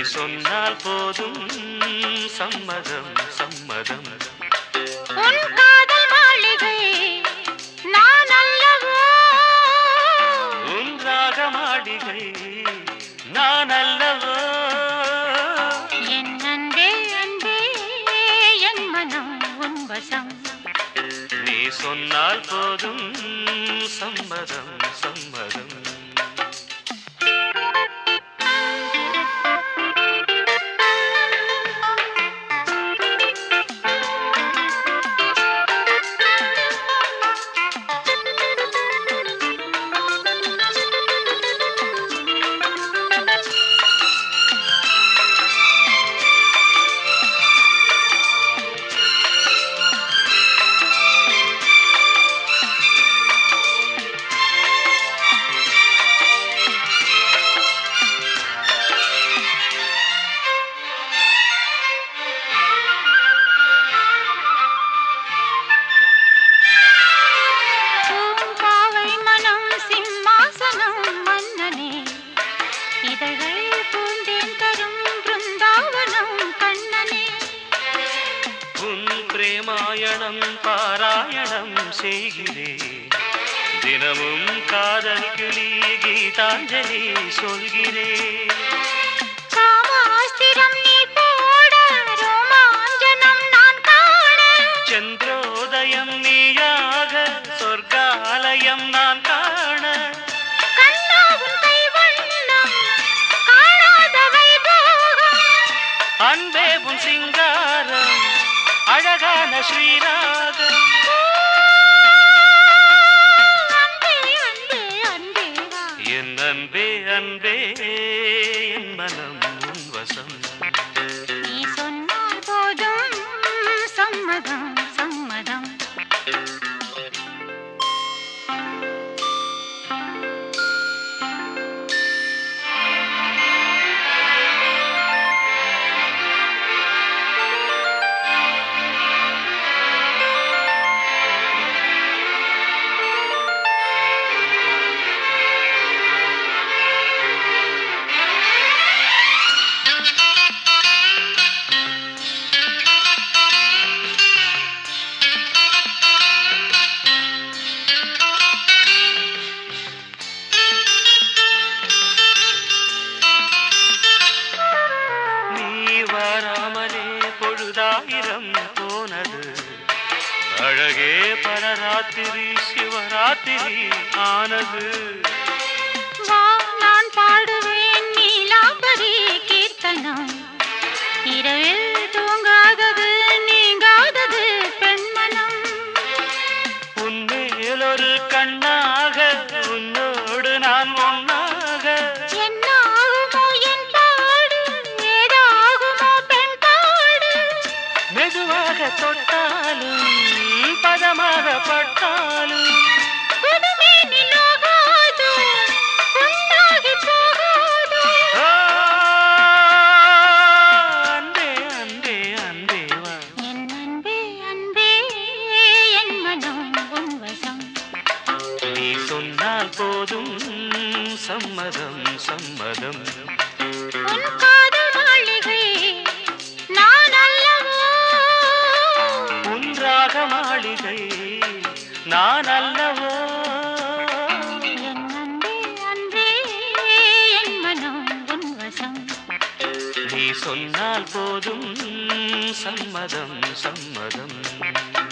சொன்னால் போதும் சம்மதம் சம்மதம் உன் காதல் மாளிகை நான் அல்லவோ உன் ராக மாளிகை நான் அல்லவோ என் அன்பே அன்பே என் மனம் உன் வசம் நீ சொன்னால் போதும் சம்மதம் சம்மதம் பூம்பாவை மனம் சிம்மாசனம் மன்னனே இதழ்கள் பூந்தேன் தரும் பிருந்தாவனம் கண்ணனே உன் பிரேமாயணம் பாராயணம் செய்கிறே தினமும் காதல் கிளி கீதாஞ்சலி சொல்கிறே காமாஸ்திரம் நீ போட ரோமாஞ்சனம் நான் காண சந்திரோதயம் நீயாக சொர்க்காலயம் நான் காண கண்ணா உன் கைவண்ணம் காணாத வைபோகம் அன்பே உன் சிங்காரம் அழகான ஸ்ரீராகம் அன்பே அன்பே அன்பே வா என் அன்பே அன்பே என் மனம் உன் வசம் நீ சொன்னால் போதும் சம்மதம் சம்மதம் நீ வராமலே பொழுதாயிரம் போனது அழகே பரராத்திரி சிவராத்திரி ஆனது வா நான் பாடுவேன் நீலாம்பரி கீர்த்தனம் இரவில் தூங்காதது நீங்காதது பெண்மனம் உன்மேலொரு கண்ணாக உன்னோடு நான் ஒன்னாக என்னாகுமோ என் பாடு ஏதாகுமோ பெண் பாடு மெதுவாக தொட்டாலும் பதமாக பட்டாலும் புதுமே நிலவாதோ உண்டாகி போகாதோ ஆ, அன்பே அன்பே அன்பே வா என் அன்பே அன்பே என் மனம் உன் வசம் நீ சொன்னால் போதும் சம்மதம் சம்மதம் உன் காதல் மாளிகை நான் அல்லவோ உன்றாக மாளிகை நான் அல்லவோ என் அன்பே அன்பே என் மனம் உன் வசம் நீ சொன்னால் போதும் சம்மதம் சம்மதம்